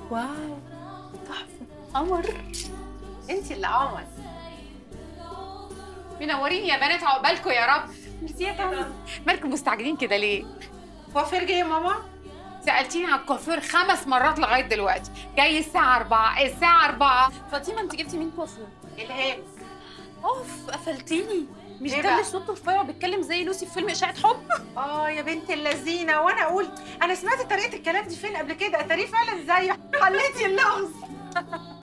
واو تحفه قمر انت اللي قمر منورين يا بنات عقبالكم يا رب ميرسي يا طنط مالكم مستعجلين كده ليه كوافير جاي يا ماما سالتيني على الكوافير خمس مرات لغايه دلوقتي جاي الساعه 4 الساعه 4 فاطمه انت جبتي مين كوافير الهام اوف قفلتيني مش ليه ده بقى؟ اللي صوته رفيع وبيتكلم زي لوسي في فيلم اشاعه حب اه يا بنت اللذينه وانا اقول انا سمعت طريقه الكلام دي فين قبل كده اتاريه فعلا زي حليتي اللغز